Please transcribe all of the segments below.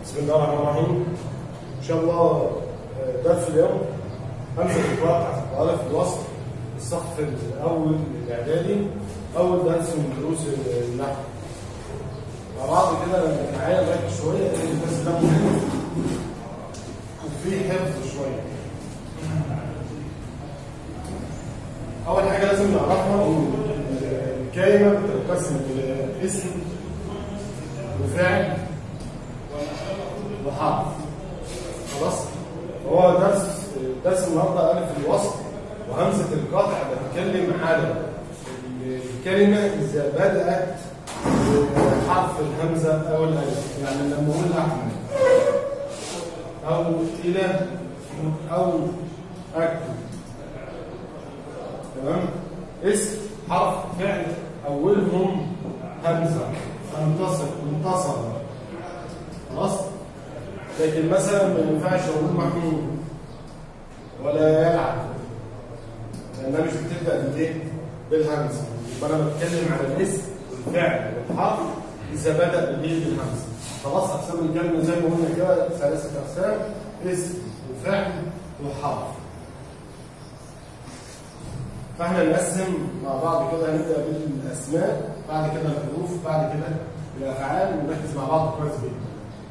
بسم الله الرحمن الرحيم ان شاء الله آه، درس اليوم همزه القطع والف الوصل الصف الاول الاعدادي اول درس من دروس النحو مع بعض كده معايا نركز شويه لان الدرس ده مهم وفيه حفظ شويه اول حاجه لازم نعرفها ان الكلمه بتنقسم الى اسم وفعل وحرف خلاص هو درس درس النهارده الف الوصل وهمزه القطع بتتكلم على الكلمه اذا بدات بحرف الهمزه او الالف يعني لما اقول احمد او الى او اكتب تمام اسم حرف فعل اولهم همزه انتصر انتصر خلاص لكن مثلا ما ينفعش اقول محمود ولا يلعب لانها مش بتبدا بالايه؟ بالهمزه يبقى انا بتكلم على الاسم والفعل والحرف اذا بدا بالايه؟ بالهمزه خلاص اقسام الكلمه زي ما قلنا كده ثلاثه اقسام اسم وفعل وحرف فاحنا نقسم مع بعض كده هنبدا بالاسماء بعد كده الحروف بعد كده الافعال ونركز مع بعض كويس جدا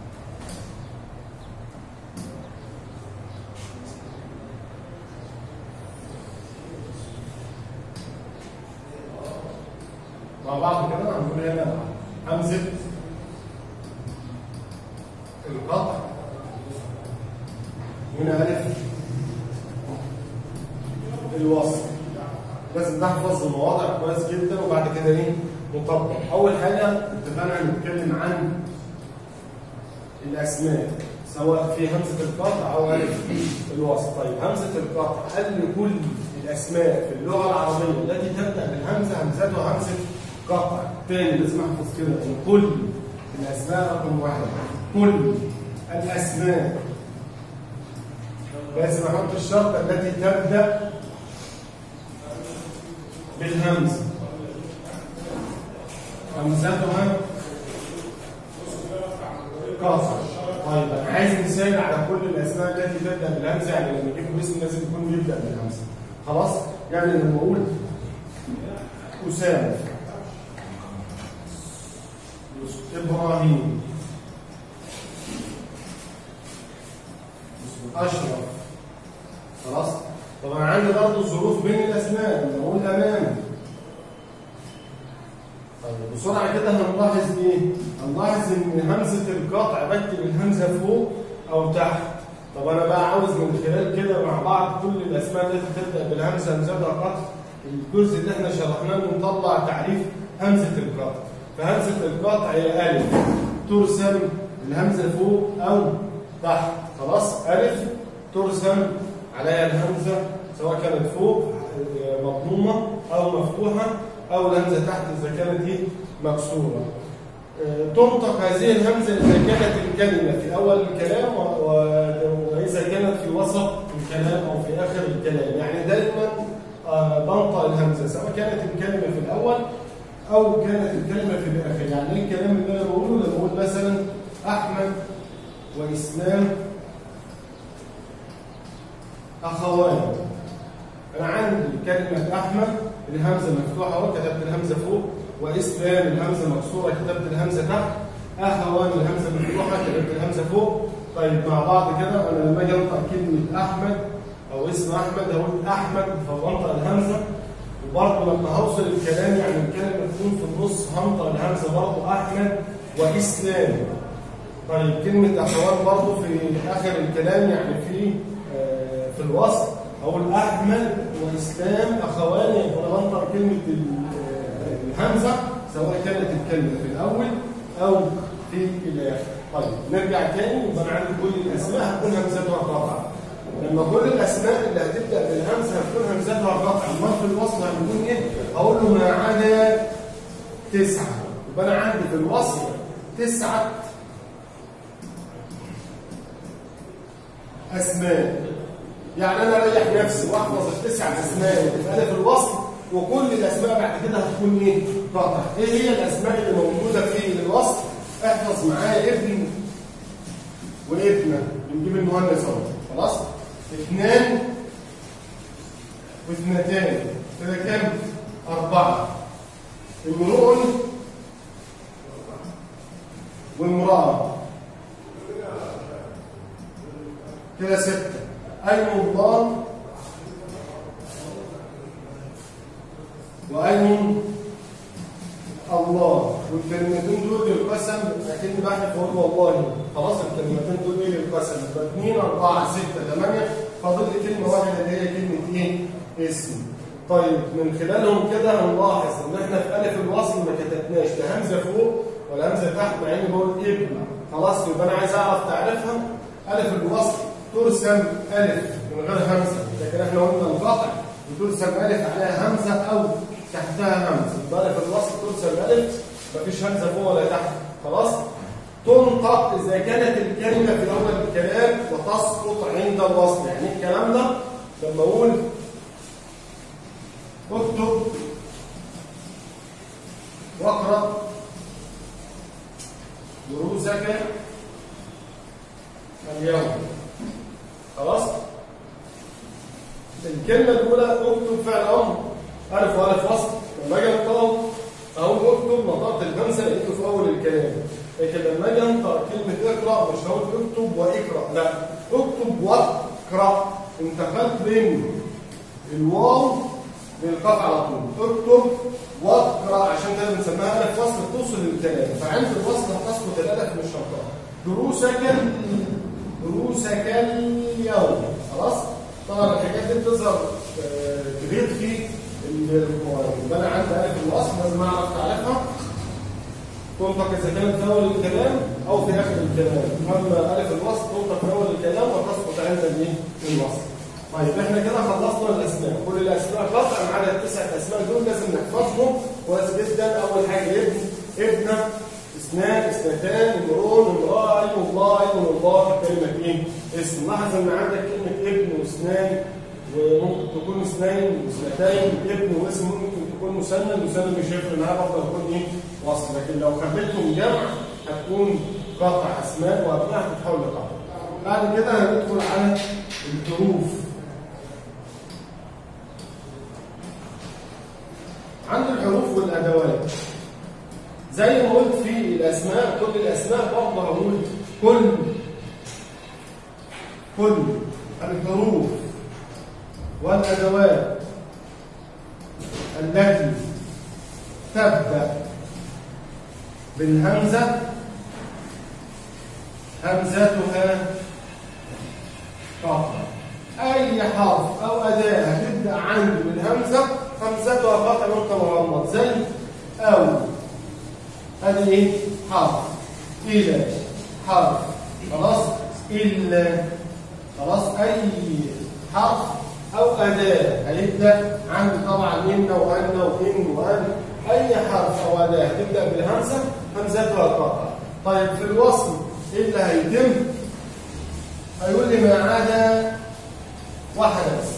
مع بعض كده هنقول هنا همزه القطع هنا الف الوصل لازم تحفظ المواضع كويس جدا وبعد كده ايه نطبق اول حاجه اتفقنا نتكلم عن الاسماء سواء في همزه القطع او الف الوصل طيب همزه القطع هل كل الاسماء في اللغه العربيه التي تبدا بالهمزه همزتها همزه قطع تاني لازم احفظ كده ان كل الاسماء رقم واحد كل الاسماء لازم احط الشرط التي تبدا بالهمزه همزتها كسر طيب انا عايز مثال على كل الاسماء التي تبدا بالهمزه يعني لما اجيب اسم لازم يكون بيبدا بالهمزه خلاص يعني لما اقول اسامه ابراهيم اشرف خلاص طب انا عندي برضه ظروف بين الاسماء لما اقول امام طيب بسرعه كده هنلاحظ ايه؟ هنلاحظ ان همزه القطع بكتب الهمزه فوق او تحت طب انا بقى عاوز من خلال كده مع بعض كل الاسماء التي تبدا بالهمزه همزتها قطع الجزء اللي احنا شرحناه نطلع تعريف همزه القطع فهمزه القطع هي الف ترسم الهمزه فوق او تحت خلاص الف ترسم عليها الهمزه سواء كانت فوق مضمومه او مفتوحه او الهمزه تحت اذا كانت ايه مكسوره تنطق هذه الهمزه اذا كانت الكلمه في اول الكلام واذا كانت في وسط الكلام او في اخر الكلام يعني دائما بنطق الهمزه سواء كانت الكلمه في الاول او كانت الكلمه في الاخر يعني ايه الكلام اللي انا بقوله لما اقول مثلا احمد واسلام اخوان انا عندي كلمه احمد الهمزه مفتوحه اهو كتبت الهمزه فوق واسلام الهمزه مكسوره كتبت الهمزه تحت اخوان الهمزه مفتوحه كتبت الهمزه فوق طيب مع بعض كده انا لما اجي انطق كلمه احمد او اسم احمد هقول احمد فبنطق الهمزه وبرضه لما هوصل الكلام يعني الكلمه تكون في النص هنطق الهمزه برضه احمد واسلام طيب كلمه اخوان برضه في اخر الكلام يعني في آه في الوصف اقول احمد واسلام اخوان يبقى انا بنطق كلمه الهمزه سواء كانت الكلمه في الاول او في الاخر طيب نرجع تاني يبقى انا عندي كل الاسماء هتكون همزتها قطع لما كل الاسماء اللي هتبدا بالهمزه هتكون همزتها قطع امال في الوصل هنكون ايه؟ هقول له ما عدا تسعه يبقى انا عندي في الوصل تسعه اسماء يعني انا اريح نفسي واحفظ التسع اسماء اللي في الف الوصل وكل الاسماء بعد كده هتكون ايه؟ قطع. ايه هي الاسماء اللي موجوده في الوصل؟ احفظ معايا ابن وابن بنجيب المؤنث اهو خلاص اثنان واثنتان كده كام اربعه امرؤ وامراه كده سته ايم الله وايم الله والكلمتين دول للقسم اكني بحلف اقول والله خلاص الكلمتين دول ايه للقسم يبقى 2 4 6 8 فاضل لي كلمه واحده اللي هي كلمه ايه؟ اسم طيب من خلالهم كده هنلاحظ ان احنا في الف الوصل ما كتبناش لا همزه فوق ولا همزه تحت مع اني بقول ابن خلاص يبقى انا عايز اعرف تعريفها الف الوصل ترسم الف من غير همزه لكن احنا قلنا القطع وترسم الف عليها همزه او تحتها همزه يبقى الف الوصل ترسم الف مفيش همزه فوق ولا تحت خلاص تنطق اذا كانت الكلمه في اول الكلام وتسقط عند الوصل يعني الكلام ده لما اقول اكتب واقرا دروسك اليوم خلاص الكلمه الاولى اكتب فعل امر الف والف وصل لما اجي انطق اقول اكتب نطقت الهمزه لقيته في اول الكلام لكن لما اجي انطق كلمه اقرا مش هقول اكتب واقرا لا اكتب واقرا انتقلت بين الواو للقاف على طول اكتب واقرا عشان كده بنسميها الف وصل توصل للكلام فعند الوصل هتسقط الالف من الشرطه دروسك دروسك اليوم خلاص طبعا الحاجات دي بتظهر كبير في القوانين يبقى انا عندي الف الوصل لازم اعرف تعرفها تنطق اذا كانت في اول الكلام او في اخر الكلام اما الف الوصل تنطق في اول الكلام وتسقط عند الايه الوصل طيب احنا كده خلصنا الاسماء كل الاسماء قطع ما عدا التسع اسماء دول لازم نحفظهم كويس جدا اول حاجه ابن ابنه اثنان اثنتان امرؤ امراه ايم الله ايم الله كلمه ايه اسم لاحظ ان عندك كلمه ابن واثنان وممكن تكون اثنين واثنتين ابن واسم ممكن تكون مسند مسند مش هيفرق معايا برضه هتكون ايه وصل لكن لو خليتهم جمع هتكون قطع اسماء وابناء هتتحول لقطع بعد كده هندخل على الحروف عند الحروف والادوات زي ما قلت في الاسماء كل الاسماء برضه هقول كل كل الحروف والادوات التي تبدا بالهمزه همزتها قطع اي حرف او اداه هتبدا عندي بالهمزه همزتها قطع نقطه مغمض زي او هذه ايه حرف الى حرف خلاص الا خلاص اي حرف او اداه هيبدا عندي طبعا ان وان وان وان اي حرف او اداه هتبدا بالهمزه همزتها قطع طيب في الوصل ايه اللي هيتم هيقول لي ما عدا واحده بس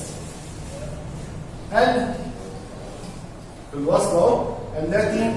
ال في الوصل اهو التي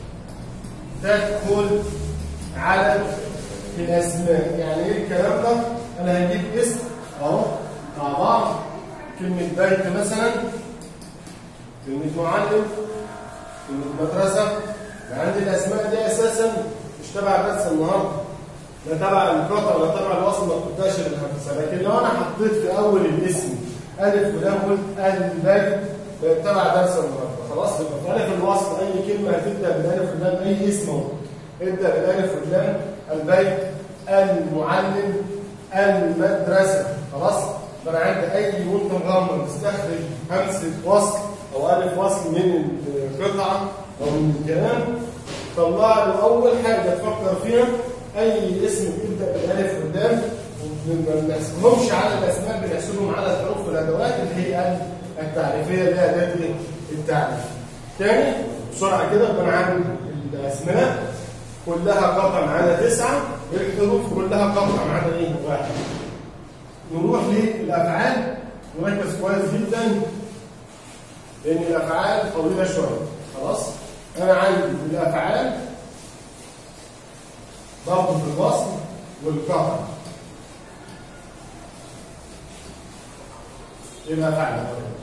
تدخل على الاسماء يعني ايه الكلام ده انا هجيب اسم اهو مع بعض كلمه بيت مثلا كلمه معلم كلمه مدرسه عندي الاسماء دي اساسا مش تبع درس النهارده لا تبع القطع ولا تبع الوصل ما بتبداش الهمزه لكن لو انا حطيت في اول الاسم الف ولام قلت البيت تبع درس النهارده خلاص يبقى في الف الوصل اي كلمه هتبدا بالالف واللام اي اسم اهو ابدا بالالف واللام البيت المعلم المدرسه خلاص انا عندي اي وانت مغمض تستخدم همزه وصل او الف وصل من القطعه او من الكلام طلع له اول حاجه تفكر فيها اي اسم بيبدا بالالف واللام ما بنحسبهمش على الاسماء بنحسبهم على الحروف والادوات اللي هي التعريفيه اللي هي اداه التعريف. تاني بسرعه كده يبقى انا عندي الاسماء كلها قطع ما عدا تسعه الحروف كلها قطع ما عدا ايه؟ واحد. نروح للافعال نركز كويس جدا لان الافعال طويله شويه خلاص؟ انا عندي الافعال برضه في الوصل والقطع يبقى فعل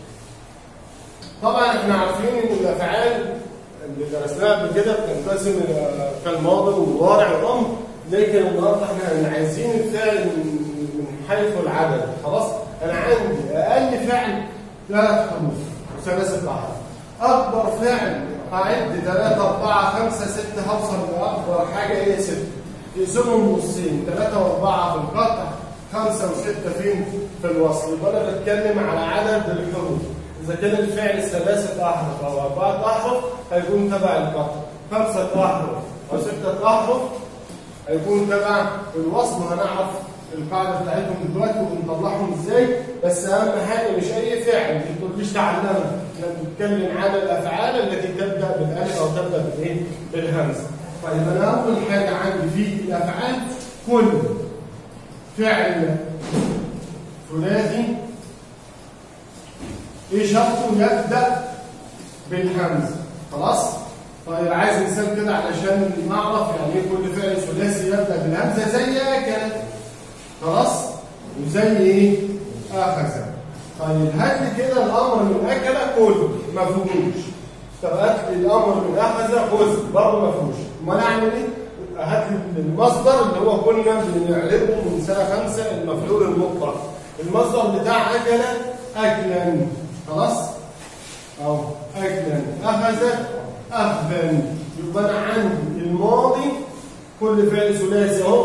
طبعا احنا عارفين ان الافعال اللي درسناها قبل كده بتنقسم الى كالماضي والمضارع والامر لكن النهارده احنا عايزين الفعل من من حيث العدد خلاص انا عندي اقل فعل ثلاث حروف ثلاثه احرف اكبر فعل هعد ثلاثة أربعة خمسة ستة هوصل لأكبر حاجة هي ستة يقسمهم نصين ثلاثة وأربعة في القطع خمسة وستة فين؟ في الوصل يبقى أنا بتكلم على عدد الحروف إذا كان الفعل ثلاثة أحرف أو أربعة أحرف هيكون تبع القطع خمسة أحرف أو ستة أحرف هيكون تبع الوصل وهنعرف القاعده بتاعتهم دلوقتي وبنطلعهم ازاي بس اهم حاجه مش اي فعل ما تقوليش تعلمها احنا بنتكلم عن الافعال التي تبدا بالالف او تبدا بالايه؟ بالهمزه. طيب انا اول حاجه عندي في الافعال كل فعل ثلاثي ايه شرطه يبدا بالهمزه خلاص؟ طيب عايز مثال كده علشان نعرف يعني ايه كل فعل ثلاثي يبدا بالهمزه زي اكل خلاص وزي ايه اخذ طيب هات لي كده الامر من اكل كل ما فيهوش طب هات لي الامر من اخذ خذ برضه ما فيهوش امال اعمل ايه هات لي المصدر اللي هو كنا بنعربه من سنه خمسه المفعول المطلق المصدر بتاع اكل اكلا خلاص اهو اكلا اخذ اخذا يبقى انا عندي الماضي كل فعل ثلاثي اهو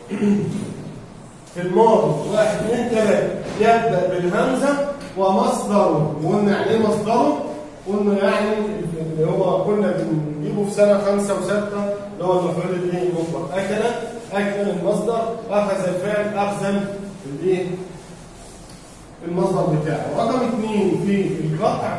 في الماضي واحد اثنين ثلاثة يبدأ بالهمزة ومصدره وقلنا يعني ايه مصدره؟ قلنا يعني اللي هو كنا بنجيبه في سنة خمسة وستة اللي هو المفعول الايه المطلق أكل أكل المصدر أخذ الفعل أخذا الايه؟ المصدر بتاعه رقم اثنين في القطع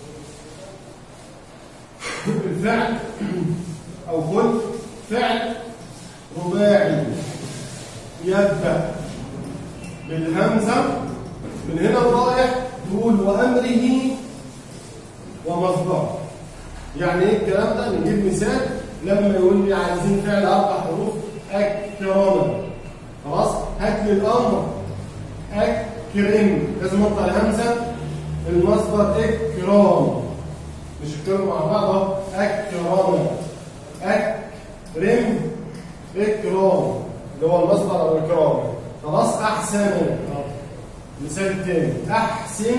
الفعل أو كل فعل رباعي يبدأ بالهمزة من هنا ورايح تقول وأمره ومصدره يعني ايه الكلام ده نجيب مثال لما يقول لي عايزين فعل اربع حروف اكرم خلاص هات لي الامر اكرم لازم اقطع الهمزه المصدر اكرام مش الكلمه مع بعض اهو اكرم اكرم اكرام اللي هو المصدر او الاكرام خلاص احسن مثال تاني احسن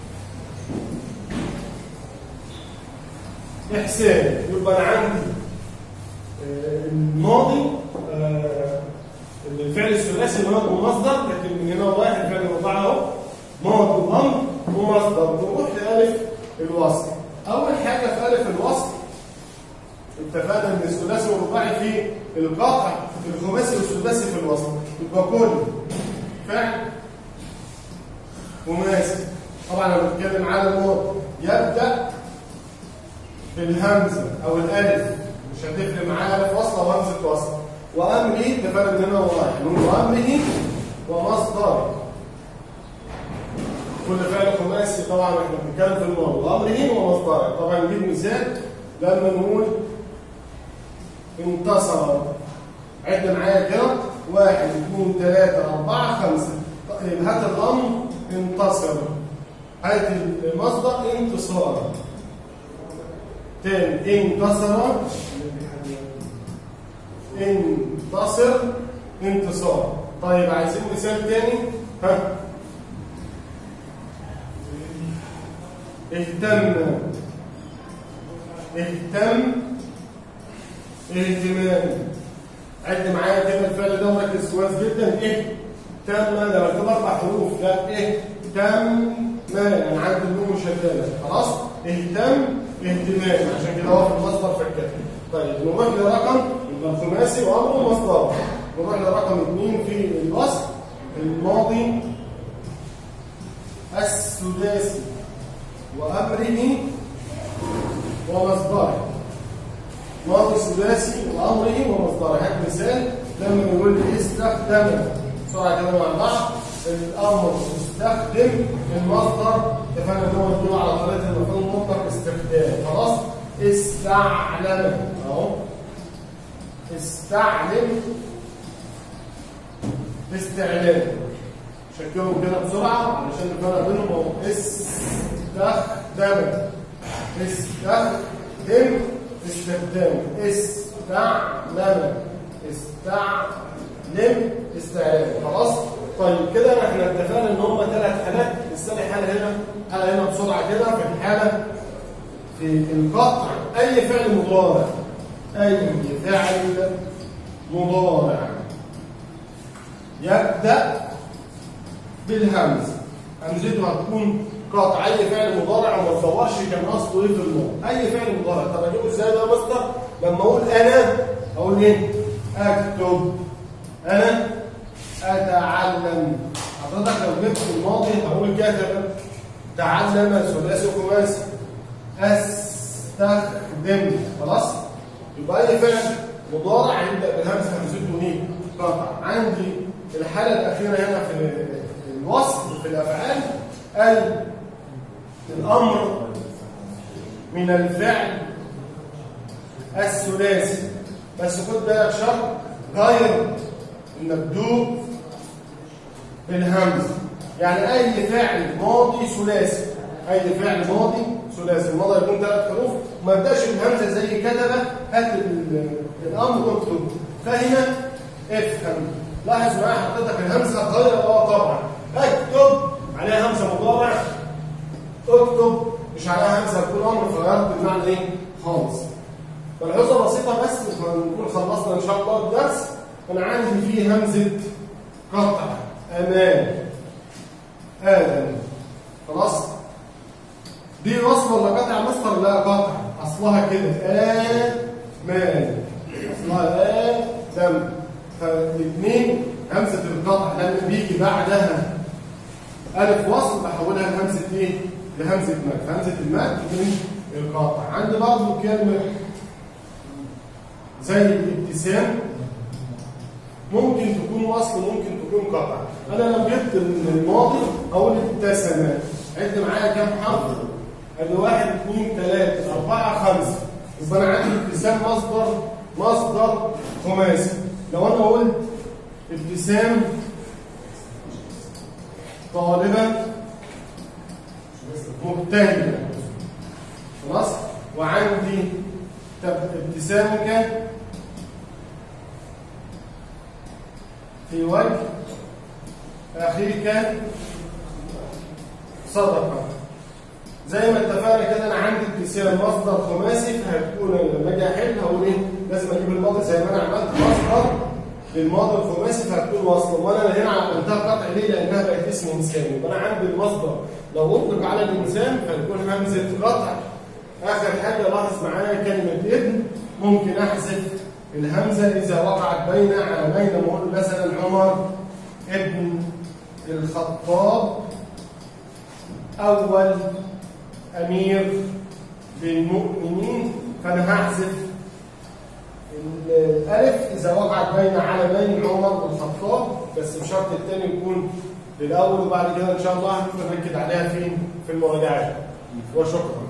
احسان يبقى انا عندي آه، الماضي آه، الفعل الثلاثي ماضي ومصدر لكن من هنا ورايح الفعل الرباعي اهو ماضي وامر ومصدر نروح لالف الوصل اول حاجه في الف الوصل اتفقنا ان الثلاثي والرباعي في القطع في الخماسي والسداسي في الوصل يبقى كل فعل خماسي طبعا انا بتكلم على الماضي يبدا بالهمزه او الالف مش هتفرق معايا الف وصله وهمزه وصل وامره اتفقنا من هنا ورايح نقول وامره ومصدر كل فعل خماسي طبعا احنا بنتكلم في الماضي وامره ومصدره طبعا نجيب مثال لما نقول انتصر عد معايا كده واحد اثنين ثلاثة أربعة خمسة طيب هات الأمر انتصر هات المصدر انتصار تاني انتصر انتصر انتصار طيب عايزين مثال تاني ها اهتم اهتم اهتمام عد معايا كده الفعل ده وركز كويس جدا ايه تم لو مكتوب اربع حروف لا ايه تم ما انا عندي النون مشدده خلاص اهتم اهتمام عشان كده هو في المصدر في الكتاب طيب نروح لرقم يبقى الخماسي وامره مصدر نروح لرقم اثنين في الوصف الماضي السداسي وامره ومصدره ماضي سداسي وامره ومصدره هات مثال لما نقول استخدم بسرعه كده مع بعض الامر استخدم المصدر اتفقنا ان هو يدل على طريقه المفعول المطلق استخدام خلاص استعلم اهو استعلم استعلام شكلهم كده بسرعه علشان نفرق بينهم اهو استخدم استخدم استخدام استعلم استعلم استعلام خلاص طيب كده احنا اتفقنا ان هم ثلاث حالات نستني حاله هنا حاله هنا بسرعه كده في الحاله في القطع اي فعل مضارع اي فعل مضارع يبدا بالهمز همزته هتكون قطع اي فعل مضارع وما تدورش كان اصله ايه في الماضي اي فعل مضارع طب اجيبه ازاي ده يا مستر لما اقول انا اقول ايه اكتب انا اتعلم حضرتك لو جبت الماضي هقول كتب تعلم ثلاثي وخماسي استخدم خلاص يبقى اي فعل مضارع يبدا بالهمز همزته ايه قطع عندي الحاله الاخيره هنا في الوصف في الافعال قال الامر من الفعل الثلاثي بس خد بالك شرط غير المبدوء بالهمز يعني اي فعل ماضي ثلاثي اي فعل ماضي ثلاثي الماضي يكون ثلاث حروف ما يبداش بالهمزه زي كتب هات الامر واكتب فهنا افهم لاحظ معايا حضرتك الهمزه غير اه طبعا اكتب عليها همزه مضارع اكتب مش عليها همزه تكون امر فغيرت المعنى ايه خالص ملحوظه بسيطه بس نكون خلصنا ان شاء الله الدرس انا عندي فيه همزه قطع امان ادم خلاص دي وصل ولا قطع مصدر لا قطع اصلها كده امان اصلها ادم فالاثنين همزه القطع لما بيجي بعدها الف وصل بحولها لهمزه ايه لهمزه مد فهمزه المد من القطع عندي برضه كلمه زي الابتسام ممكن تكون وصل ممكن تكون قطع انا لو جبت من الماضي اقول ابتسم عد معايا كام حرف ادي واحد اثنين ثلاثه اربعه خمسه يبقى انا عندي ابتسام مصدر مصدر خماسي لو انا قلت ابتسام طالبه مجتهده خلاص وعندي ابتسامك في وجه أخيك صدقة زي ما اتفقنا كده أنا عندي ابتسام مصدر خماسي فهتكون لما أجي أحل هقول إيه؟ لازم أجيب الماضي زي ما أنا عملت مصدر للماضي الخماسي فهتكون وصل وأنا هنا عملتها قطع ليه؟ لأنها بقت اسم إنسان يبقى أنا عندي المصدر لو أطلق على الإنسان فهتكون همزة قطع آخر حاجة لاحظ معايا كلمة ابن ممكن أحذف الهمزة إذا وقعت بين علامين نقول مثلا عمر ابن الخطاب أول أمير للمؤمنين فأنا هحذف الألف إذا وقعت بين علامين عمر والخطاب بس بشرط الثاني يكون للأول وبعد كده إن شاء الله هنركز عليها فين في المراجعات وشكرا